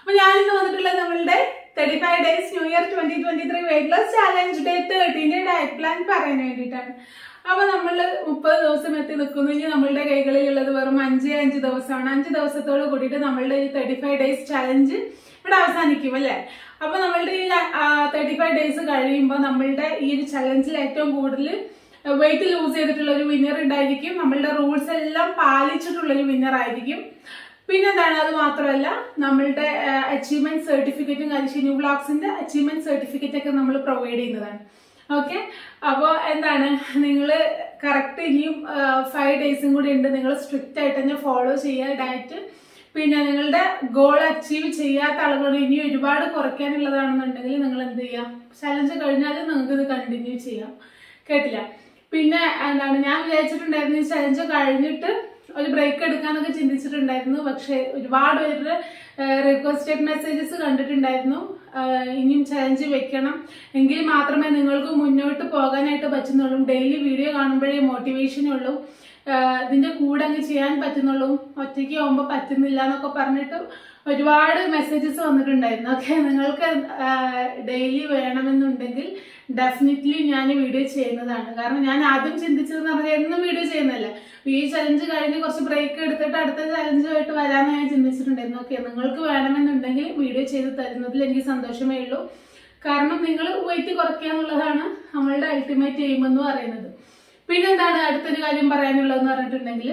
അപ്പൊ ഞാനിന്ന് വന്നിട്ടുള്ളത് നമ്മളുടെ thirty five days new year twenty twenty three weight loss challenge day തേർട്ടീന്റെ ഡയറ്റ് പ്ലാൻ പറയാൻ വേണ്ടിയിട്ടാണ് അപ്പൊ നമ്മൾ മുപ്പത് ദിവസം എത്തി നിൽക്കുന്നെങ്കിൽ നമ്മളുടെ കൈകളിലുള്ളത് വെറും അഞ്ച് അഞ്ച് ദിവസമാണ് അഞ്ച് ദിവസത്തോട് കൂടിയിട്ട് നമ്മളുടെ ഈ തേർട്ടി ഫൈവ് ഡേയ്സ് ചാലഞ്ച് ഇവിടെ അവസാനിക്കും അല്ലേ അപ്പൊ നമ്മളുടെ ഈ തേർട്ടി ഫൈവ് ഡേയ്സ് കഴിയുമ്പോൾ നമ്മളുടെ ഈ ഒരു ചലഞ്ചിൽ ഏറ്റവും കൂടുതൽ വെയിറ്റ് ലൂസ് ചെയ്തിട്ടുള്ള ഒരു വിന്നർ ഉണ്ടായിരിക്കും നമ്മളുടെ റൂൾസ് എല്ലാം പാലിച്ചിട്ടുള്ള ഒരു വിന്നർ ആയിരിക്കും പിന്നെന്താണ് അത് മാത്രമല്ല നമ്മളുടെ അച്ചീവ്മെന്റ് സർട്ടിഫിക്കറ്റും കരിശിനി വ്ളോഗ്സിന്റെ അച്ചീവ്മെന്റ് സർട്ടിഫിക്കറ്റ് ഒക്കെ നമ്മൾ പ്രൊവൈഡ് ചെയ്യുന്നതാണ് ഓക്കെ അപ്പോൾ എന്താണ് നിങ്ങൾ കറക്റ്റ് ഇനിയും ഫൈവ് ഡേയ്സും കൂടി ഉണ്ട് നിങ്ങൾ സ്ട്രിക്റ്റ് ആയിട്ട് തന്നെ ഫോളോ ചെയ്യുക ഡയറ്റ് പിന്നെ നിങ്ങളുടെ ഗോൾ അച്ചീവ് ചെയ്യാത്ത ആളുകൾ ഇനി ഒരുപാട് കുറയ്ക്കാനുള്ളതാണെന്നുണ്ടെങ്കിൽ നിങ്ങൾ എന്ത് ചെയ്യാം ചലഞ്ച് കഴിഞ്ഞാൽ നിങ്ങൾക്ക് ഇത് കണ്ടിന്യൂ ചെയ്യാം കേട്ടില്ല പിന്നെ എന്താണ് ഞാൻ വിചാരിച്ചിട്ടുണ്ടായിരുന്നു ഈ ചലഞ്ച് കഴിഞ്ഞിട്ട് ഒരു ബ്രേക്ക് എടുക്കാന്നൊക്കെ ചിന്തിച്ചിട്ടുണ്ടായിരുന്നു പക്ഷെ ഒരുപാട് പേരുടെ റിക്വസ്റ്റഡ് മെസ്സേജസ് കണ്ടിട്ടുണ്ടായിരുന്നു ആഹ് ഇനിയും ചലഞ്ച് വെക്കണം എങ്കിൽ മാത്രമേ നിങ്ങൾക്ക് മുന്നോട്ട് പോകാനായിട്ട് പറ്റുന്നുള്ളൂ ഡെയിലി വീഡിയോ കാണുമ്പോഴേ മോട്ടിവേഷൻ ഉള്ളൂ ആഹ് ഇതിന്റെ കൂടെ അങ്ങ് ചെയ്യാൻ പറ്റുന്നുള്ളൂ ഒറ്റയ്ക്ക് പോകുമ്പോൾ പറ്റുന്നില്ല എന്നൊക്കെ പറഞ്ഞിട്ട് ഒരുപാട് മെസ്സേജസ് വന്നിട്ടുണ്ടായിരുന്നു ഓക്കെ നിങ്ങൾക്ക് ഡെയിലി വേണമെന്നുണ്ടെങ്കിൽ ഡെഫിനറ്റ്ലി ഞാൻ വീഡിയോ ചെയ്യുന്നതാണ് കാരണം ഞാൻ ആദ്യം ചിന്തിച്ചതെന്ന് പറഞ്ഞാൽ എന്നും വീഡിയോ ചെയ്യുന്നതല്ലേ അപ്പൊ ഈ ചലഞ്ച് കഴിഞ്ഞ് കുറച്ച് ബ്രേക്ക് എടുത്തിട്ട് അടുത്ത ചലഞ്ചുമായിട്ട് വരാമെന്ന് ഞാൻ ചിന്തിച്ചിട്ടുണ്ടായിരുന്നു ഓക്കെ നിങ്ങൾക്ക് വേണമെന്നുണ്ടെങ്കിൽ വീഡിയോ ചെയ്ത് തരുന്നതിൽ എനിക്ക് സന്തോഷമേ ഉള്ളൂ കാരണം നിങ്ങൾ വെയിറ്റ് കുറയ്ക്കുക എന്നുള്ളതാണ് നമ്മളുടെ അൾട്ടിമേറ്റ് എയിം എന്ന് പറയുന്നത് പിന്നെന്താണ് അടുത്തൊരു കാര്യം പറയാനുള്ളതെന്ന് പറഞ്ഞിട്ടുണ്ടെങ്കിൽ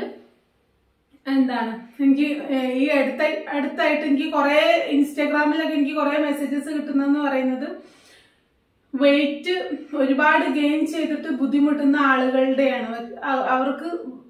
എന്താണ് എനിക്ക് ഏഹ് ഈ അടുത്ത അടുത്തായിട്ട് എനിക്ക് കുറെ ഇൻസ്റ്റാഗ്രാമിലൊക്കെ എനിക്ക് കുറെ മെസ്സേജസ് കിട്ടുന്നതെന്ന് പറയുന്നത് വെയിറ്റ് ഒരുപാട് ഗെയിൻ ചെയ്തിട്ട് ബുദ്ധിമുട്ടുന്ന ആളുകളുടെയാണ് അവ- അവർക്ക്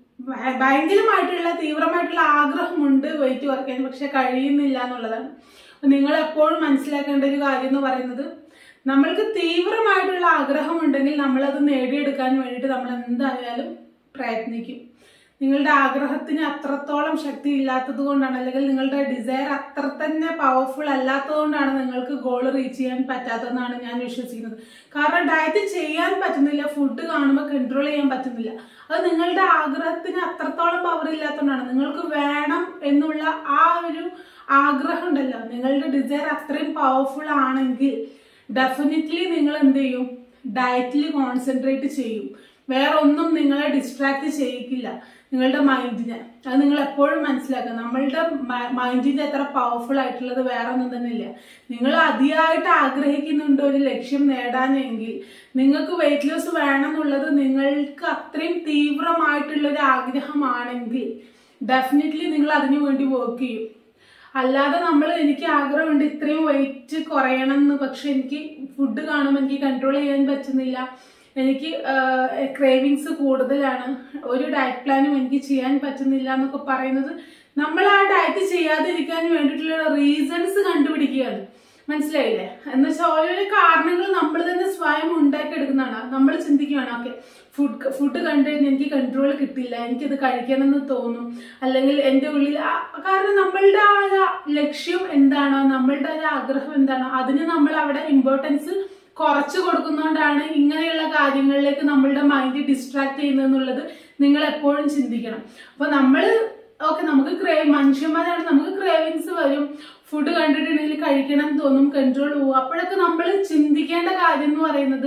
ഭ- ഭയങ്കരമായിട്ടുള്ള തീവ്രമായിട്ടുള്ള ആഗ്രഹമുണ്ട് വെയിറ്റ് കുറയ്ക്കാൻ പക്ഷെ കഴിയുന്നില്ല എന്നുള്ളതാണ് അപ്പൊ നിങ്ങൾ എപ്പോഴും മനസ്സിലാക്കേണ്ട ഒരു കാര്യം എന്ന് പറയുന്നത് നമ്മൾക്ക് തീവ്രമായിട്ടുള്ള ആഗ്രഹമുണ്ടെങ്കിൽ നമ്മളത് നേടിയെടുക്കാൻ വേണ്ടിയിട്ട് നമ്മൾ എന്തായാലും പ്രയത്നിക്കും നിങ്ങളുടെ ആഗ്രഹത്തിന് അത്രത്തോളം ശക്തി ഇല്ലാത്തത് കൊണ്ടാണ് അല്ലെങ്കിൽ നിങ്ങളുടെ ഡിസയർ അത്ര തന്നെ പവർഫുൾ അല്ലാത്തത് കൊണ്ടാണ് നിങ്ങൾക്ക് ഗോൾ റീച്ച് ചെയ്യാൻ പറ്റാത്തതെന്നാണ് ഞാൻ വിശ്വസിക്കുന്നത് കാരണം ഡയറ്റ് ചെയ്യാൻ പറ്റുന്നില്ല ഫുഡ് കാണുമ്പോൾ കൺട്രോൾ ചെയ്യാൻ പറ്റുന്നില്ല അത് നിങ്ങളുടെ ആഗ്രഹത്തിന് അത്രത്തോളം പവർ ഇല്ലാത്തതുകൊണ്ടാണ് നിങ്ങൾക്ക് വേണം എന്നുള്ള ആ ഒരു ആഗ്രഹം ഉണ്ടല്ലോ നിങ്ങളുടെ ഡിസയർ അത്രയും പവർഫുൾ ആണെങ്കിൽ ഡെഫിനറ്റ്ലി നിങ്ങൾ എന്ത് ചെയ്യും ഡയറ്റിൽ കോൺസെൻട്രേറ്റ് ചെയ്യും വേറെ ഒന്നും നിങ്ങളെ ഡിസ്ട്രാക്ട് ചെയ്യിക്കില്ല നിങ്ങളുടെ മൈൻഡിനെ അത് നിങ്ങൾ എപ്പോഴും മനസ്സിലാക്കുക നമ്മളുടെ മൈൻഡിന്റെ എത്ര പവർഫുൾ ആയിട്ടുള്ളത് വേറെ ഒന്നും തന്നെ ഇല്ല നിങ്ങൾ അതിയായിട്ട് ആഗ്രഹിക്കുന്നുണ്ട് ഒരു ലക്ഷ്യം നേടാനെങ്കിൽ നിങ്ങൾക്ക് വെയിറ്റ് ലോസ് വേണം എന്നുള്ളത് നിങ്ങൾക്ക് അത്രയും തീവ്രമായിട്ടുള്ള ഒരു ആഗ്രഹമാണെങ്കിൽ ഡെഫിനറ്റ്ലി നിങ്ങൾ അതിനു വേണ്ടി വർക്ക് ചെയ്യും അല്ലാതെ നമ്മൾ എനിക്ക് ആഗ്രഹമുണ്ട് ഇത്രയും വെയിറ്റ് കുറയണം എന്ന് പക്ഷെ എനിക്ക് ഫുഡ് കാണുമ്പോൾ എനിക്ക് കൺട്രോൾ ചെയ്യാൻ പറ്റുന്നില്ല എനിക്ക് ക്രേവിങ്സ് കൂടുതലാണ് ഒരു ഡയറ്റ് പ്ലാനും എനിക്ക് ചെയ്യാൻ പറ്റുന്നില്ല എന്നൊക്കെ പറയുന്നത് നമ്മൾ ആ ഡയറ്റ് ചെയ്യാതിരിക്കാൻ വേണ്ടിയിട്ടുള്ള റീസൺസ് കണ്ടുപിടിക്കുകയാണ് മനസ്സിലായില്ലേ എന്ന് വെച്ചാൽ ഓരോരോ കാരണങ്ങൾ നമ്മൾ തന്നെ സ്വയം ഉണ്ടാക്കിയെടുക്കുന്നതാണ് നമ്മൾ ചിന്തിക്കുകയാണ് ഓക്കെ ഫുഡ് ഫുഡ് കണ്ടു കഴിഞ്ഞാൽ എനിക്ക് കൺട്രോൾ കിട്ടില്ല എനിക്കത് കഴിക്കണമെന്ന് തോന്നും അല്ലെങ്കിൽ എൻ്റെ ഉള്ളിൽ ആ- കാരണം നമ്മളുടെ ആ ഒരു ലക്ഷ്യം എന്താണോ നമ്മളുടെ ഒരു ആഗ്രഹം എന്താണോ അതിന് നമ്മൾ അവിടെ ഇമ്പോർട്ടൻസ് കുറച്ച് കൊടുക്കുന്നതുകൊണ്ടാണ് ഇങ്ങനെയുള്ള കാര്യങ്ങളിലേക്ക് നമ്മളുടെ മൈൻഡ് ഡിസ്ട്രാക്ട് ചെയ്യുന്നതെന്നുള്ളത് നിങ്ങൾ എപ്പോഴും ചിന്തിക്കണം അപ്പൊ നമ്മൾ ഓക്കെ നമുക്ക് ക്രേവ് മനുഷ്യന്മാരാണ് നമുക്ക് ക്രേവിങ്സ് വരും ഫുഡ് കണ്ടിട്ടുണ്ടെങ്കിൽ കഴിക്കണം എന്ന് തോന്നും കൺട്രോൾ പോകും അപ്പോഴൊക്കെ നമ്മൾ ചിന്തിക്കേണ്ട കാര്യം എന്ന് പറയുന്നത്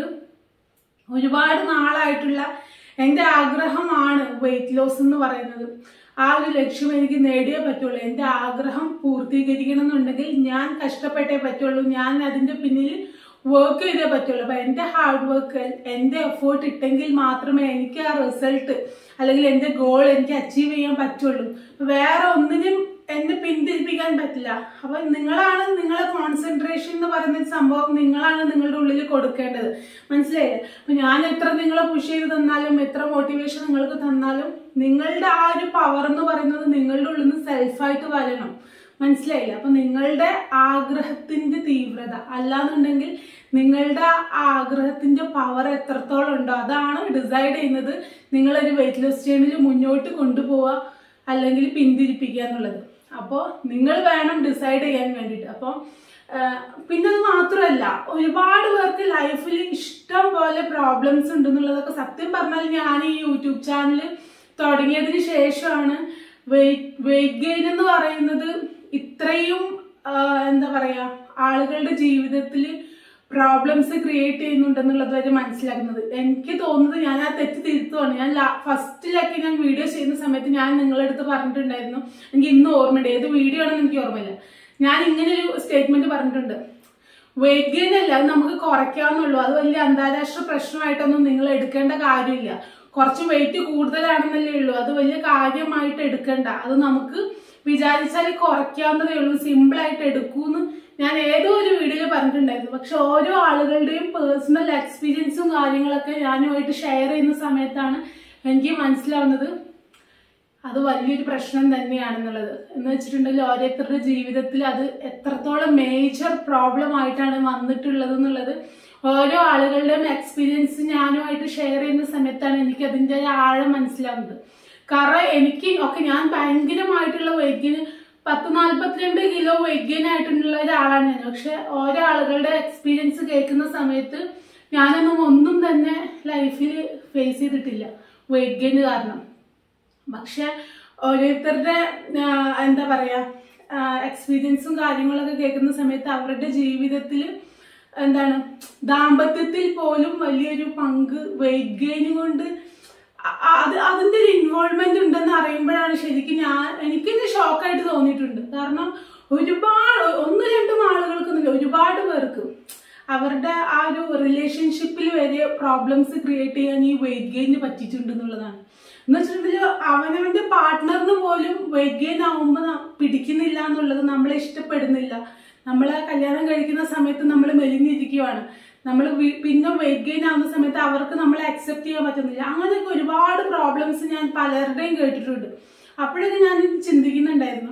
ഒരുപാട് നാളായിട്ടുള്ള എൻ്റെ ആഗ്രഹമാണ് വെയിറ്റ് ലോസ് എന്ന് പറയുന്നത് ആ ഒരു ലക്ഷ്യം എനിക്ക് നേടിയേ പറ്റുള്ളൂ എൻ്റെ ആഗ്രഹം പൂർത്തീകരിക്കണം എന്നുണ്ടെങ്കിൽ ഞാൻ കഷ്ടപ്പെട്ടേ പറ്റുള്ളൂ ഞാൻ അതിൻ്റെ പിന്നിൽ വർക്ക് ചെയ്തേ പറ്റുള്ളൂ അപ്പൊ എൻ്റെ ഹാർഡ് വർക്ക് എൻ്റെ എഫേർട്ട് ഇട്ടെങ്കിൽ മാത്രമേ എനിക്ക് ആ റിസൾട്ട് അല്ലെങ്കിൽ എൻ്റെ ഗോൾ എനിക്ക് അച്ചീവ് ചെയ്യാൻ പറ്റുള്ളൂ അപ്പൊ വേറെ ഒന്നിനും എന്നെ പിന്തിരിപ്പിക്കാൻ പറ്റില്ല അപ്പൊ നിങ്ങളാണ് നിങ്ങളെ കോൺസെൻട്രേഷൻ എന്ന് പറയുന്ന ഒരു സംഭവം നിങ്ങളാണ് നിങ്ങളുടെ ഉള്ളിൽ കൊടുക്കേണ്ടത് മനസ്സിലായില്ലേ അപ്പൊ ഞാൻ എത്ര നിങ്ങളെ പുഷ് ചെയ്ത് തന്നാലും എത്ര മോട്ടിവേഷൻ നിങ്ങൾക്ക് തന്നാലും നിങ്ങളുടെ ആ ഒരു പവർ എന്ന് പറയുന്നത് നിങ്ങളുടെ ഉള്ളിൽ നിന്ന് സെൽഫായിട്ട് വരണം മനസ്സിലായില്ല അപ്പൊ നിങ്ങളുടെ ആഗ്രഹത്തിന്റെ തീവ്രത അല്ലാന്നുണ്ടെങ്കിൽ നിങ്ങളുടെ ആ ആഗ്രഹത്തിന്റെ പവർ എത്രത്തോളം ഉണ്ടോ അതാണ് ഡിസൈഡ് ചെയ്യുന്നത് നിങ്ങളൊരു വെയിറ്റ് ലോസ് ജേണിൽ മുന്നോട്ട് കൊണ്ടുപോവുക അല്ലെങ്കിൽ പിന്തിരിപ്പിക്കുക എന്നുള്ളത് അപ്പോൾ നിങ്ങൾ വേണം ഡിസൈഡ് ചെയ്യാൻ വേണ്ടിയിട്ട് അപ്പോൾ പിന്നെ അത് മാത്രമല്ല ഒരുപാട് പേർക്ക് ലൈഫിൽ ഇഷ്ടം പോലെ പ്രോബ്ലംസ് ഉണ്ടെന്നുള്ളതൊക്കെ സത്യം പറഞ്ഞാൽ ഞാൻ ഈ യൂട്യൂബ് ചാനൽ തുടങ്ങിയതിന് ശേഷമാണ് വെയിറ്റ് വെയിറ്റ് ഗെയിൻ എന്ന് പറയുന്നത് ഇത്രയും എന്താ പറയാ ആളുകളുടെ ജീവിതത്തിൽ പ്രോബ്ലംസ് ക്രിയേറ്റ് ചെയ്യുന്നുണ്ടെന്നുള്ളത് വരെ മനസ്സിലാക്കുന്നത് എനിക്ക് തോന്നുന്നത് ഞാൻ ആ തെറ്റ് തിരുത്തുവാണ് ഞാൻ ഫസ്റ്റിലൊക്കെ ഞാൻ വീഡിയോ ചെയ്യുന്ന സമയത്ത് ഞാൻ നിങ്ങളുടെ അടുത്ത് പറഞ്ഞിട്ടുണ്ടായിരുന്നു എനിക്ക് ഇന്ന് ഓർമ്മയുണ്ട് ഏത് വീഡിയോ ആണെന്ന് എനിക്ക് ഓർമ്മയില്ല ഞാൻ ഇങ്ങനെ ഒരു സ്റ്റേറ്റ്മെന്റ് പറഞ്ഞിട്ടുണ്ട് വെയിറ്റ് ഗെയിൻ അല്ല അത് നമുക്ക് കുറയ്ക്കാവുന്നുള്ളൂ അത് വലിയ അന്താരാഷ്ട്ര പ്രശ്നമായിട്ടൊന്നും നിങ്ങൾ എടുക്കേണ്ട കാര്യമില്ല കുറച്ച് വെയിറ്റ് കൂടുതലാണെന്നല്ലേ ഉള്ളൂ അത് വലിയ കാര്യമായിട്ട് എടുക്കണ്ട അത് നമുക്ക് വിചാരിച്ചാൽ കുറയ്ക്കാവുന്നതേ ഉള്ളൂ സിമ്പിൾ ആയിട്ട് എടുക്കൂന്ന് ഞാൻ ഏതോ ഒരു വീഡിയോയിൽ പറഞ്ഞിട്ടുണ്ടായിരുന്നു പക്ഷെ ഓരോ ആളുകളുടെയും പേഴ്സണൽ എക്സ്പീരിയൻസും കാര്യങ്ങളൊക്കെ ഞാനുമായിട്ട് ഷെയർ ചെയ്യുന്ന സമയത്താണ് എനിക്ക് മനസ്സിലാവുന്നത് അത് വലിയൊരു പ്രശ്നം തന്നെയാണെന്നുള്ളത് എന്ന് വെച്ചിട്ടുണ്ടെങ്കിൽ ഓരോരുത്തരുടെ ജീവിതത്തിൽ അത് എത്രത്തോളം മേജർ പ്രോബ്ലം ആയിട്ടാണ് വന്നിട്ടുള്ളത് എന്നുള്ളത് ഓരോ ആളുകളുടെയും എക്സ്പീരിയൻസ് ഞാനുമായിട്ട് ഷെയർ ചെയ്യുന്ന സമയത്താണ് എനിക്ക് അതിന്റെ ആഴം മനസ്സിലാവുന്നത് കാരണം എനിക്ക് ഒക്കെ ഞാൻ ഭയങ്കരമായിട്ടുള്ള വെയിറ്റിന് പത്ത് നാല്പത്തിരണ്ട് കിലോ വെയിറ്റ് ഗെയിൻ ആയിട്ടുള്ള ഒരാളാണ് ഞാൻ പക്ഷെ ഓരോ ആളുകളുടെ എക്സ്പീരിയൻസ് കേൾക്കുന്ന സമയത്ത് ഞാനൊന്നും ഒന്നും തന്നെ ലൈഫിൽ ഫേസ് ചെയ്തിട്ടില്ല വെയിറ്റ് ഗെയിൻ കാരണം പക്ഷെ ഓരോരുത്തരുടെ ആ, എന്താ പറയാ എക്സ്പീരിയൻസും കാര്യങ്ങളൊക്കെ കേൾക്കുന്ന സമയത്ത് അവരുടെ ജീവിതത്തിൽ എന്താണ് ദാമ്പത്യത്തിൽ പോലും വലിയൊരു പങ്ക് വെയിറ്റ് ഗെയിൻ കൊണ്ട് അ- അ- അത് അതിന്റെ ഒരു ഇൻവോൾവ്മെന്റ് ഉണ്ടെന്ന് അറിയുമ്പോഴാണ് ശരിക്കും ഞാൻ എനിക്കെന്നെ ഷോക്കായിട്ട് തോന്നിയിട്ടുണ്ട് കാരണം ഒരുപാട് ഒന്ന് രണ്ടും ആളുകൾക്കൊന്നുമില്ല ഒരുപാട് പേർക്ക് അവരുടെ ആ ഒരു റിലേഷൻഷിപ്പിൽ വരെ പ്രോബ്ലംസ് ക്രിയേറ്റ് ചെയ്യാൻ ഈ വെയിറ്റ് ഗെയിന് പറ്റിയിട്ടുണ്ട് എന്നുള്ളതാണ് എന്ന് വെച്ചിട്ടുണ്ടെങ്കിൽ അവനവന്റെ പാർട്ട്ണറിന് പോലും വെയിറ്റ് ഗെയിൻ ആവുമ്പോൾ പിടിക്കുന്നില്ല എന്നുള്ളത് നമ്മളെ ഇഷ്ടപ്പെടുന്നില്ല നമ്മളെ കല്യാണം കഴിക്കുന്ന സമയത്ത് നമ്മൾ മെലിഞ്ഞിരിക്കുവാണ് നമ്മൾ പിന്നെ വെയിറ്റ് ഗെയിൻ ആവുന്ന സമയത്ത് അവർക്ക് നമ്മളെ അക്സെപ്റ്റ് ചെയ്യാൻ പറ്റുന്നില്ല അങ്ങനെയൊക്കെ ഒരുപാട് പ്രോബ്ലംസ് ഞാൻ പലരുടെയും കേട്ടിട്ടുണ്ട് അപ്പോഴൊക്കെ ഞാൻ ചിന്തിക്കുന്നുണ്ടായിരുന്നു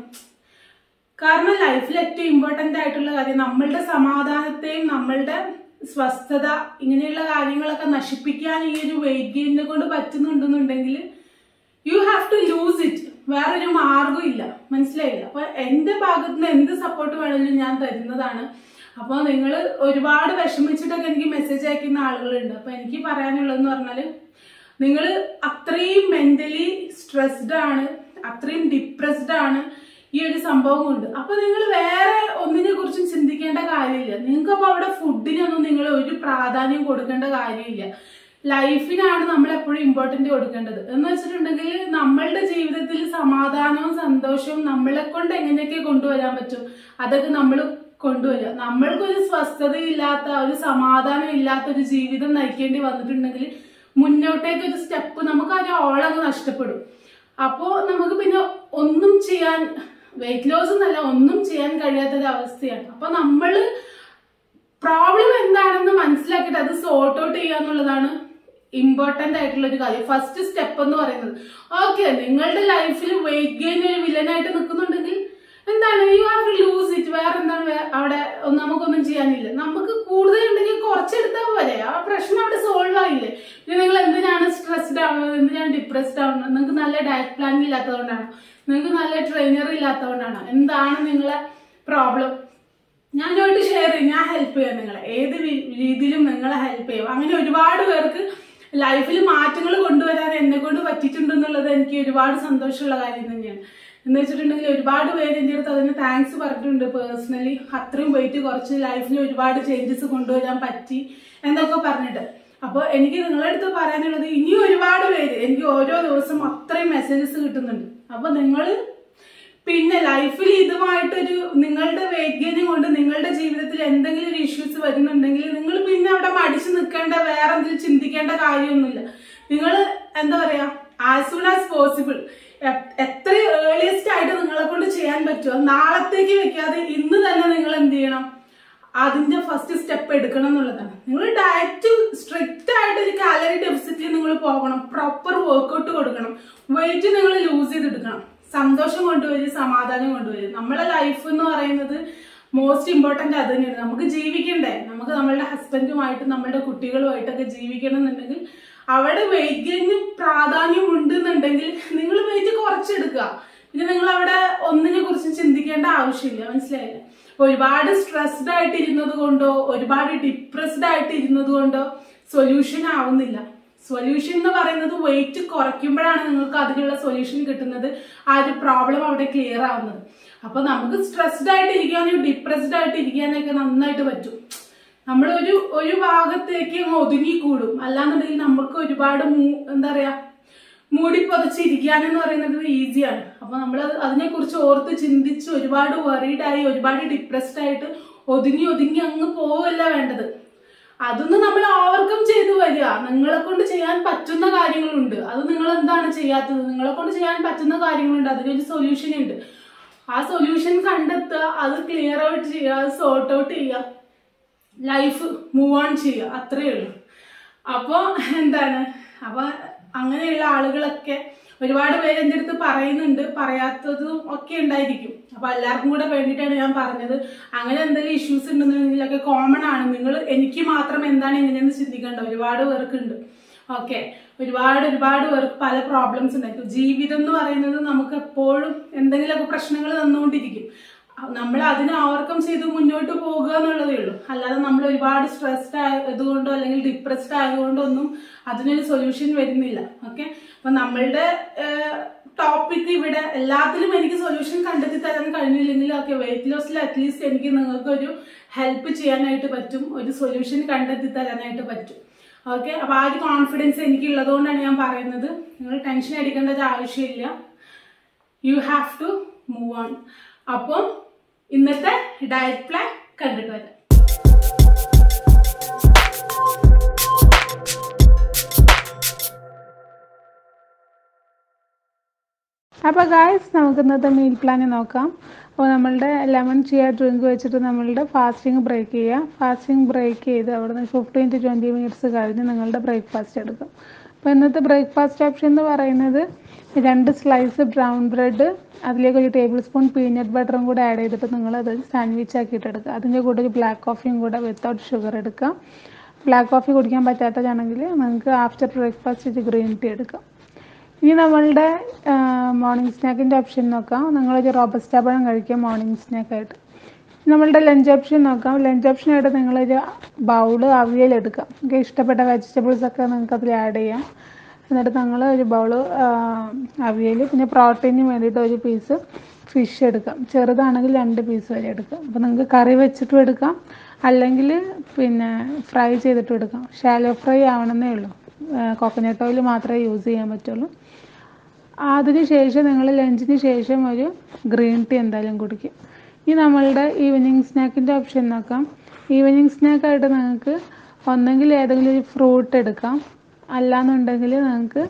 കാരണം ലൈഫിൽ ഏറ്റവും ഇമ്പോർട്ടന്റ് ആയിട്ടുള്ള കാര്യം നമ്മളുടെ സമാധാനത്തെയും നമ്മളുടെ സ്വസ്ഥത ഇങ്ങനെയുള്ള കാര്യങ്ങളൊക്കെ നശിപ്പിക്കാൻ ഈ ഒരു വെയിറ്റ് ഗെയിനെ കൊണ്ട് പറ്റുന്നുണ്ടെന്നുണ്ടെങ്കിൽ you have to lose it വേറൊരു മാർഗം ഇല്ല മനസ്സിലായില്ല അപ്പൊ എന്റെ ഭാഗത്ത് നിന്ന് എന്ത് സപ്പോർട്ട് വേണമെങ്കിലും ഞാൻ തരുന്നതാണ് അപ്പോൾ നിങ്ങൾ ഒരുപാട് വിഷമിച്ചിട്ടൊക്കെ എനിക്ക് മെസ്സേജ് അയക്കുന്ന ആളുകളുണ്ട് അപ്പൊ എനിക്ക് പറയാനുള്ളതെന്ന് പറഞ്ഞാല് നിങ്ങൾ അത്രയും മെന്റലി സ്ട്രെസ്ഡ് ആണ് അത്രയും ഡിപ്രസ്ഡ് ആണ് ഈ ഒരു സംഭവം കൊണ്ട് അപ്പൊ നിങ്ങൾ വേറെ ഒന്നിനെ കുറിച്ചും ചിന്തിക്കേണ്ട കാര്യമില്ല നിങ്ങൾക്ക് അപ്പൊ അവിടെ ഫുഡിനൊന്നും നിങ്ങൾ ഒരു പ്രാധാന്യം കൊടുക്കേണ്ട കാര്യമില്ല ലൈഫിനാണ് നമ്മൾ എപ്പോഴും ഇമ്പോർട്ടന്റ് കൊടുക്കേണ്ടത് എന്ന് വെച്ചിട്ടുണ്ടെങ്കിൽ നമ്മളുടെ ജീവിതത്തിൽ സമാധാനവും സന്തോഷവും നമ്മളെ കൊണ്ട് എങ്ങനെയൊക്കെ കൊണ്ടുവരാൻ പറ്റും അതൊക്കെ നമ്മൾ കൊണ്ടുവരിക നമ്മൾക്കൊരു സ്വസ്ഥതയില്ലാത്ത ഒരു സമാധാനം ഇല്ലാത്ത ഒരു ജീവിതം നയിക്കേണ്ടി വന്നിട്ടുണ്ടെങ്കിൽ മുന്നോട്ടേക്ക് ഒരു സ്റ്റെപ്പ് നമുക്ക് ആ ഓളങ്ങ് നഷ്ടപ്പെടും അപ്പോ നമുക്ക് പിന്നെ ഒന്നും ചെയ്യാൻ വെയിറ്റ് ലോസ് എന്നല്ല ഒന്നും ചെയ്യാൻ കഴിയാത്തൊരു അവസ്ഥയാണ് അപ്പൊ നമ്മള് പ്രോബ്ലം എന്താണെന്ന് മനസ്സിലാക്കിയിട്ട് അത് സോർട്ട് ഔട്ട് ചെയ്യുക എന്നുള്ളതാണ് ഇമ്പോർട്ടന്റ് ആയിട്ടുള്ള ഒരു കാര്യം ഫസ്റ്റ് സ്റ്റെപ്പ് എന്ന് പറയുന്നത് ഓക്കെ നിങ്ങളുടെ ലൈഫിൽ വെയിറ്റ് ഗെയിൻ ഒരു വില്ലനായിട്ട് നിൽക്കുന്നുണ്ടെങ്കിൽ എന്താണ് you have to lose it വേറെ എന്താണ് വേ- അവിടെ ഒന്നും നമുക്കൊന്നും ചെയ്യാനില്ല നമുക്ക് കൂടുതൽ ഉണ്ടെങ്കിൽ കുറച്ചെടുത്താൽ പോരെ ആ പ്രശ്നം അവിടെ സോൾവ് ആയില്ലേ പിന്നെ നിങ്ങൾ എന്തിനാണ് സ്ട്രെസ്ഡ് ആവുന്നത് എന്തിനാണ് ഡിപ്രസ്ഡ് ആവുന്നത് നിങ്ങൾക്ക് നല്ല ഡയറ്റ് പ്ലാൻ ഇല്ലാത്തതുകൊണ്ടാണോ നിങ്ങൾക്ക് നല്ല ട്രെയിനർ ഇല്ലാത്തതുകൊണ്ടാണോ എന്താണ് നിങ്ങളെ പ്രോബ്ലം ഞാനുമായിട്ട് ഷെയർ ചെയ്യും ഞാൻ ഹെൽപ്പ് ചെയ്യാം നിങ്ങളെ ഏത് രീ- രീതിയിലും നിങ്ങളെ ഹെൽപ്പ് ചെയ്യും അങ്ങനെ ഒരുപാട് പേർക്ക് ലൈഫിൽ മാറ്റങ്ങൾ കൊണ്ടുവരാൻ എന്നെ കൊണ്ട് പറ്റിയിട്ടുണ്ടെന്നുള്ളത് എനിക്ക് ഒരുപാട് സന്തോഷമുള്ള കാര്യം തന്നെയാണ് എന്ന് വെച്ചിട്ടുണ്ടെങ്കിൽ ഒരുപാട് പേര് എൻ്റെ അടുത്ത് അതിന് താങ്ക്സ് പറഞ്ഞിട്ടുണ്ട് പേഴ്സണലി അത്രയും വെയിറ്റ് കുറച്ച് ലൈഫിൽ ഒരുപാട് ചേഞ്ചസ് കൊണ്ടുവരാൻ പറ്റി എന്നൊക്കെ പറഞ്ഞിട്ട് അപ്പോൾ എനിക്ക് നിങ്ങളുടെ അടുത്ത് പറയാനുള്ളത് ഇനി ഒരുപാട് പേര് എനിക്ക് ഓരോ ദിവസം അത്രയും മെസ്സേജസ് കിട്ടുന്നുണ്ട് അപ്പോൾ നിങ്ങൾ പിന്നെ ലൈഫിൽ ഇതുമായിട്ടൊരു നിങ്ങളുടെ വേഗ്യനും കൊണ്ട് നിങ്ങളുടെ ജീവിതത്തിൽ എന്തെങ്കിലും ഒരു ഇഷ്യൂസ് വരുന്നുണ്ടെങ്കിൽ നിങ്ങൾ പിന്നെ അവിടെ മടിച്ചു നിൽക്കേണ്ട വേറെ എന്തെങ്കിലും ചിന്തിക്കേണ്ട കാര്യമൊന്നുമില്ല നിങ്ങൾ എന്താ പറയാ ആസ് സൂൺ ആസ് പോസിബിൾ എത്ര ഏർലിയസ്റ്റ് ആയിട്ട് നിങ്ങളെ കൊണ്ട് ചെയ്യാൻ പറ്റുമോ നാളത്തേക്ക് വെക്കാതെ ഇന്ന് തന്നെ നിങ്ങൾ എന്ത് ചെയ്യണം അതിന്റെ ഫസ്റ്റ് സ്റ്റെപ്പ് എടുക്കണം എന്നുള്ളതാണ് നിങ്ങൾ ഡയറ്റ് സ്ട്രിക്റ്റ് ആയിട്ട് ഒരു കാലറി ഡെഫിസിറ്റിൽ നിങ്ങൾ പോകണം പ്രോപ്പർ വർക്കൗട്ട് കൊടുക്കണം വെയിറ്റ് നിങ്ങൾ ലൂസ് ചെയ്തെടുക്കണം സന്തോഷം കൊണ്ടുവരും സമാധാനം കൊണ്ടുവരും നമ്മളെ ലൈഫ് എന്ന് പറയുന്നത് മോസ്റ്റ് ഇമ്പോർട്ടന്റ് അത് തന്നെയാണ് നമുക്ക് ജീവിക്കണ്ടേ നമുക്ക് നമ്മളുടെ ഹസ്ബൻഡുമായിട്ട് നമ്മളുടെ കുട്ടികളുമായിട്ടൊക്കെ ജീവിക്കണം എന്നുണ്ടെങ്കിൽ അവിടെ വെയിറ്റ് ഗെയിന് പ്രാധാന്യം ഉണ്ടെന്നുണ്ടെങ്കിൽ നിങ്ങൾ വെയിറ്റ് കുറച്ചെടുക്കുക പിന്നെ നിങ്ങൾ അവിടെ ഒന്നിനെ കുറിച്ച് ചിന്തിക്കേണ്ട ആവശ്യമില്ല മനസ്സിലായില്ലേ ഒരുപാട് സ്ട്രെസ്ഡ് ആയിട്ട് ഇരുന്നത് കൊണ്ടോ ഒരുപാട് ഡിപ്രസ്ഡ് ആയിട്ട് ഇരുന്നത് കൊണ്ടോ സൊല്യൂഷൻ ആവുന്നില്ല സൊല്യൂഷൻ എന്ന് പറയുന്നത് വെയിറ്റ് കുറയ്ക്കുമ്പോഴാണ് നിങ്ങൾക്ക് അതിനുള്ള സൊല്യൂഷൻ കിട്ടുന്നത് ആ ഒരു പ്രോബ്ലം അവിടെ ക്ലിയർ ആവുന്നത് അപ്പൊ നമുക്ക് സ്ട്രെസ്ഡ് ആയിട്ട് ഇരിക്കാനും ഡിപ്രസ്ഡ് ആയിട്ട് ഇരിക്കാനൊക്കെ നന്നായിട്ട് പറ്റും നമ്മൾ ഒരു ഒരു ഭാഗത്തേക്ക് അങ്ങ് ഒതുങ്ങിക്കൂടും അല്ലാന്നുണ്ടെങ്കിൽ നമുക്ക് ഒരുപാട് മൂ- എന്താ പറയാ മൂടി പുതച്ചിരിക്കാനെന്ന് പറയുന്നത് ഈസിയാണ് അപ്പൊ നമ്മൾ അതിനെക്കുറിച്ച് ഓർത്ത് ചിന്തിച്ച് ഒരുപാട് worried ആയി ഒരുപാട് ഡിപ്രസ്ഡ് ആയിട്ട് ഒതുങ്ങി ഒതുങ്ങി അങ്ങ് പോവല്ല വേണ്ടത് അതൊന്നും നമ്മൾ ഓവർകം ചെയ്തു വരിക നിങ്ങളെ കൊണ്ട് ചെയ്യാൻ പറ്റുന്ന കാര്യങ്ങളുണ്ട് അത് നിങ്ങൾ എന്താണ് ചെയ്യാത്തത് നിങ്ങളെ കൊണ്ട് ചെയ്യാൻ പറ്റുന്ന കാര്യങ്ങളുണ്ട് അതിനൊരു സൊല്യൂഷൻ ഉണ്ട് ആ സൊല്യൂഷൻ കണ്ടെത്തുക അത് ക്ലിയർ ഔട്ട് ചെയ്യുക അത് സോർട്ട് ഔട്ട് ചെയ്യുക ലൈഫ് മൂവ് ഓൺ ചെയ്യുക അത്രയേ ഉള്ളൂ അപ്പോൾ എന്താണ് അപ്പോൾ അങ്ങനെയുള്ള ആളുകളൊക്കെ ഒരുപാട് പേര് എൻ്റെ അടുത്ത് പറയുന്നുണ്ട് പറയാത്തതും ഒക്കെ ഉണ്ടായിരിക്കും അപ്പോൾ എല്ലാവർക്കും കൂടെ വേണ്ടിയിട്ടാണ് ഞാൻ പറഞ്ഞത് അങ്ങനെ എന്തെങ്കിലും ഇഷ്യൂസ് ഉണ്ടെന്നുണ്ടെങ്കിലൊക്കെ കോമൺ ആണ് നിങ്ങൾ എനിക്ക് മാത്രം എന്താണ് ഇങ്ങനെയെന്ന് ചിന്തിക്കേണ്ട ഒരുപാട് പേർക്കുണ്ട് ഓക്കെ ഒരുപാട് ഒരുപാട് പേർക്ക് പല പ്രോബ്ലംസ് ഉണ്ടായിരിക്കും ജീവിതം എന്ന് പറയുന്നത് നമുക്ക് എപ്പോഴും എന്തെങ്കിലുമൊക്കെ പ്രശ്നങ്ങൾ തന്നുകൊണ്ടിരിക്കും നമ്മൾ അതിനെ ഓവർകം ചെയ്ത് മുന്നോട്ട് പോകുക എന്നുള്ളതേ ഉള്ളൂ അല്ലാതെ നമ്മൾ ഒരുപാട് സ്ട്രെസ്ഡ് ആയതുകൊണ്ടോ അല്ലെങ്കിൽ ഡിപ്രസ്ഡ് ആയതുകൊണ്ടോ ഒന്നും അതിനൊരു സൊല്യൂഷൻ വരുന്നില്ല ഓക്കെ അപ്പൊ നമ്മളുടെ ടോപ്പിക് ഇവിടെ എല്ലാത്തിലും എനിക്ക് സൊല്യൂഷൻ കണ്ടെത്തി തരാൻ കഴിഞ്ഞില്ലെങ്കിലും ഒക്കെ വെയിറ്റ് ലോസിൽ അറ്റ്ലീസ്റ്റ് എനിക്ക് നിങ്ങൾക്ക് ഒരു ഹെൽപ്പ് ചെയ്യാനായിട്ട് പറ്റും ഒരു സൊല്യൂഷൻ കണ്ടെത്തി തരാനായിട്ട് പറ്റും ഓക്കെ അപ്പൊ ആ ഒരു കോൺഫിഡൻസ് എനിക്ക് ഉള്ളതുകൊണ്ടാണ് ഞാൻ പറയുന്നത് നിങ്ങൾ ടെൻഷൻ അടിക്കേണ്ട ഒരു ആവശ്യമില്ല you have to move on അപ്പം ഇന്നത്തെ ഡയറ്റ് പ്ലാൻ കണ്ടിട്ട് വരാം അപ്പോൾ ഗായ്സ് നമുക്ക് ഇന്നത്തെ മീൽ പ്ലാൻ നോക്കാം അപ്പോൾ നമ്മളുടെ ലെമൺ ചിയ ഡ്രിങ്ക് വെച്ചിട്ട് നമ്മളുടെ ഫാസ്റ്റിംഗ് ബ്രേക്ക് ചെയ്യുക ഫാസ്റ്റിംഗ് ബ്രേക്ക് ചെയ്ത് അവിടെ നിന്ന് ഫിഫ്റ്റീൻ ടു ട്വൻറ്റി മിനിറ്റ്സ് കഴിഞ്ഞ് നിങ്ങളുടെ ബ്രേക്ക്ഫാസ്റ്റ് എടുക്കും അപ്പോൾ ഇന്നത്തെ ബ്രേക്ക്ഫാസ്റ്റ് ഓപ്ഷൻ എന്ന് പറയുന്നത് രണ്ട് സ്ലൈസ് ബ്രൗൺ ബ്രെഡ് അതിലേക്ക് ഒരു ടേബിൾ സ്പൂൺ പീനട്ട് ബട്ടറും കൂടെ ആഡ് ചെയ്തിട്ട് നിങ്ങളത് സാൻഡ്വിച്ച് ആക്കിയിട്ട് എടുക്കുക അതിൻ്റെ കൂടെ ഒരു ബ്ലാക്ക് കോഫിയും കൂടെ വിത്തൗട്ട് ഷുഗർ എടുക്കുക ബ്ലാക്ക് കോഫി കുടിക്കാൻ പറ്റാത്തതാണെങ്കിൽ നിങ്ങൾക്ക് ആഫ്റ്റർ ബ്രേക്ക്ഫാസ്റ്റ് ഇത് ഗ്രീൻ ടീ എടുക്കാം ഇനി നമ്മളുടെ മോർണിംഗ് സ്നാക്കിൻ്റെ ഓപ്ഷൻ നോക്കാം നിങ്ങളൊരു റോബസ്റ്റ പഴം കഴിക്കാം മോർണിംഗ് സ്നാക്കായിട്ട് നമ്മളുടെ ലഞ്ച് ഓപ്ഷൻ നോക്കാം ലഞ്ച് ഓപ്ഷനായിട്ട് നിങ്ങളൊരു ബൗള് അവിയൽ എടുക്കാം നിങ്ങൾക്ക് ഇഷ്ടപ്പെട്ട വെജിറ്റബിൾസ് ഒക്കെ നിങ്ങൾക്ക് അതിൽ ആഡ് ചെയ്യാം എന്നിട്ട് നിങ്ങൾ ഒരു ബൗള് അവിയൽ പിന്നെ പ്രോട്ടീന് വേണ്ടിയിട്ട് ഒരു പീസ് ഫിഷ് എടുക്കാം ചെറുതാണെങ്കിൽ രണ്ട് പീസ് വരെ എടുക്കാം അപ്പോൾ നിങ്ങൾക്ക് കറി വെച്ചിട്ടും എടുക്കാം അല്ലെങ്കിൽ പിന്നെ ഫ്രൈ ചെയ്തിട്ടും എടുക്കാം ഷാലോ ഫ്രൈ ആവണമെന്നേ ഉള്ളൂ കോക്കനട്ട് ഓയിൽ മാത്രമേ യൂസ് ചെയ്യാൻ പറ്റുള്ളൂ അതിന് ശേഷം നിങ്ങൾ ലഞ്ചിന് ശേഷം ഒരു ഗ്രീൻ ടീ എന്തായാലും കുടിക്കും ഇനി നമ്മളുടെ ഈവനിങ് സ്നാക്കിൻ്റെ ഓപ്ഷൻ നോക്കാം ഈവനിങ് സ്നാക്കായിട്ട് നിങ്ങൾക്ക് ഒന്നെങ്കിൽ ഏതെങ്കിലും ഒരു ഫ്രൂട്ട് എടുക്കാം അല്ലാന്നുണ്ടെങ്കിൽ നിങ്ങൾക്ക്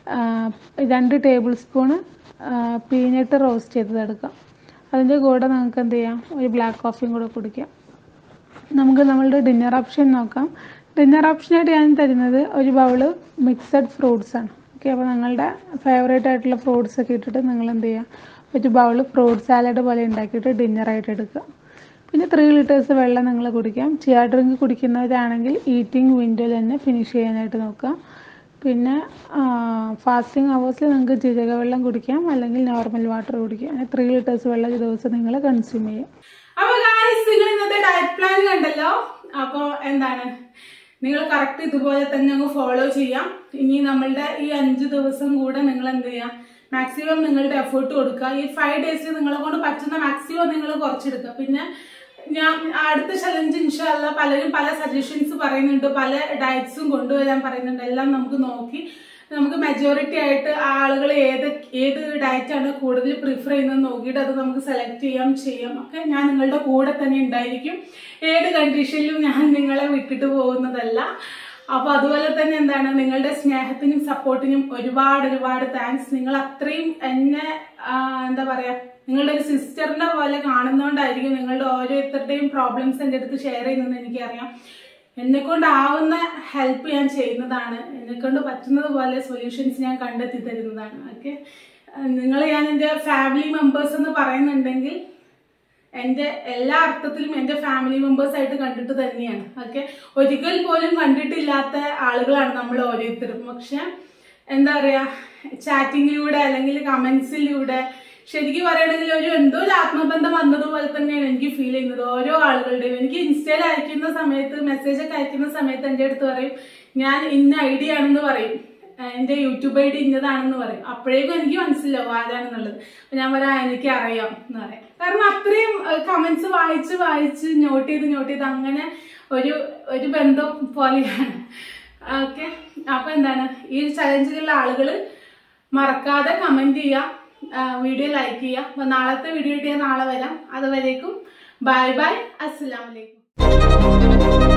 രണ്ട് ടേബിൾ സ്പൂണ് പീനട്ട് റോസ്റ്റ് ചെയ്തത് എടുക്കാം അതിൻ്റെ കൂടെ നിങ്ങൾക്ക് എന്ത് ചെയ്യാം ഒരു ബ്ലാക്ക് കോഫിയും കൂടെ കുടിക്കാം നമുക്ക് നമ്മളുടെ ഡിന്നർ ഓപ്ഷൻ നോക്കാം ഡിന്നർ ഓപ്ഷനായിട്ട് ഞാൻ തരുന്നത് ഒരു ബൗള് മിക്സഡ് ഫ്രൂട്ട്സ് ആണ് ഓക്കെ അപ്പോൾ നിങ്ങളുടെ ഫേവറേറ്റ് ആയിട്ടുള്ള ഫ്രൂട്ട്സ് ഒക്കെ ഇട്ടിട്ട് നിങ്ങൾ എന്ത് ചെയ്യുക ഒരു ബൗൾ ഫ്രൂട്ട് സാലഡ് പോലെ ഉണ്ടാക്കിയിട്ട് ഡിന്നറായിട്ട് എടുക്കുക പിന്നെ ത്രീ ലിറ്റേഴ്സ് വെള്ളം നിങ്ങൾ കുടിക്കാം ചിയ ഡ്രിങ്ക് കുടിക്കുന്നവരാണെങ്കിൽ ഈറ്റിംഗ് വിൻഡോയിൽ തന്നെ ഫിനിഷ് ചെയ്യാനായിട്ട് നോക്കുക പിന്നെ ഫാസ്റ്റിംഗ് അവേഴ്സിൽ നിങ്ങൾക്ക് ജീരക വെള്ളം കുടിക്കാം അല്ലെങ്കിൽ നോർമൽ വാട്ടർ കുടിക്കാം അങ്ങനെ ത്രീ ലിറ്റേഴ്സ് വെള്ളം ഒരു ദിവസം നിങ്ങൾ കൺസ്യൂം ചെയ്യാം അപ്പൊ ഗായ്സ് നിങ്ങൾ ഇന്നത്തെ ഡയറ്റ് പ്ലാൻ കണ്ടല്ലോ അപ്പൊ എന്താണ് നിങ്ങൾ കറക്റ്റ് ഇതുപോലെ തന്നെ അങ്ങ് ഫോളോ ചെയ്യാം ഇനി നമ്മളുടെ ഈ അഞ്ച് ദിവസം കൂടെ നിങ്ങൾ എന്ത് ചെയ്യാം മാക്സിമം നിങ്ങളുടെ എഫേർട്ട് കൊടുക്കുക ഈ ഫൈവ് ഡേയ്സിൽ നിങ്ങളെ കൊണ്ട് പറ്റുന്ന മാക്സിമം നിങ്ങൾ കുറച്ചെടുക്കുക പിന്നെ ഞാൻ അടുത്ത ചലഞ്ച് ഇൻഷാല്ല പലരും പല സജഷൻസ് പറയുന്നുണ്ട് പല ഡയറ്റ്സും കൊണ്ടുവരാൻ പറയുന്നുണ്ട് എല്ലാം നമുക്ക് നോക്കി നമുക്ക് മെജോറിറ്റി ആയിട്ട് ആളുകൾ ഏത് ഏത് ഡയറ്റാണ് കൂടുതൽ പ്രിഫർ ചെയ്യുന്നത് നോക്കിയിട്ട് അത് നമുക്ക് സെലക്ട് ചെയ്യാം ചെയ്യാം ഒക്കെ ഞാൻ നിങ്ങളുടെ കൂടെ തന്നെ ഉണ്ടായിരിക്കും ഏത് കണ്ടീഷനിലും ഞാൻ നിങ്ങളെ വിട്ടിട്ട് പോകുന്നതല്ല അപ്പൊ അതുപോലെ തന്നെ എന്താണ് നിങ്ങളുടെ സ്നേഹത്തിനും സപ്പോർട്ടിനും ഒരുപാട് ഒരുപാട് താങ്ക്സ് നിങ്ങൾ അത്രയും എന്നെ ആ, എന്താ പറയാ നിങ്ങളുടെ ഒരു സിസ്റ്ററിന്റെ പോലെ കാണുന്നതുകൊണ്ടായിരിക്കും നിങ്ങളുടെ ഓരോരുത്തരുടെയും പ്രോബ്ലംസ് എൻ്റെ അടുത്ത് ഷെയർ ചെയ്യുന്നതെന്ന് എനിക്കറിയാം എന്നെ കൊണ്ടാവുന്ന ഹെൽപ്പ് ഞാൻ ചെയ്യുന്നതാണ് എന്നെ കൊണ്ട് പറ്റുന്നത് പോലെ സൊല്യൂഷൻസ് ഞാൻ കണ്ടെത്തി തരുന്നതാണ് ഓക്കെ നിങ്ങൾ ഞാൻ എൻ്റെ ഫാമിലി മെമ്പേഴ്സ് എന്ന് പറയുന്നുണ്ടെങ്കിൽ എൻ്റെ എല്ലാ അർത്ഥത്തിലും എൻ്റെ ഫാമിലി മെമ്പേഴ്സ് ആയിട്ട് കണ്ടിട്ട് തന്നെയാണ് ഓക്കെ ഒരിക്കൽ പോലും കണ്ടിട്ടില്ലാത്ത ആളുകളാണ് നമ്മൾ ഓരോരുത്തരും പക്ഷെ എന്താ പറയാ ചാറ്റിങ്ങിലൂടെ അല്ലെങ്കിൽ കമന്റ്സിലൂടെ ശരിക്കും പറയുകയാണെങ്കിൽ ഒരു എന്തോ ഒരു ആത്മബന്ധം വന്നതുപോലെ തന്നെയാണ് എനിക്ക് ഫീൽ ചെയ്യുന്നത് ഓരോ ആളുകളുടെയും എനിക്ക് ഇൻസ്റ്റയിൽ അയക്കുന്ന സമയത്ത് മെസ്സേജ് ഒക്കെ അയക്കുന്ന സമയത്ത് എൻ്റെ അടുത്ത് പറയും ഞാൻ ഇന്ന ഐഡിയ ആണെന്ന് പറയും എന്റെ യൂട്യൂബ് ഐ ഡി ഇന്നതാണെന്ന് പറയും അപ്പോഴേക്കും എനിക്ക് മനസ്സിലാവും ആരാണെന്നുള്ളത് അപ്പൊ ഞാൻ പറയാം "ആ, എനിക്ക് അറിയാം എന്ന് പറയാം കാരണം അത്രയും കമന്റ്സ് വായിച്ച് വായിച്ച് നോട്ട് ചെയ്ത് നോട്ട് ചെയ്ത് അങ്ങനെ ഒരു ഒരു ബന്ധം പോലെയാണ് ഓക്കെ അപ്പൊ എന്താണ് ഈ ചലഞ്ചിലുള്ള ആളുകൾ മറക്കാതെ കമന്റ് ചെയ്യുക വീഡിയോ ലൈക്ക് ചെയ്യുക അപ്പൊ നാളത്തെ വീഡിയോ ഇട്ട് ഞാൻ നാളെ വരാം അതുവരേക്കും ബൈ ബൈ അസ്സലാമലൈക്കും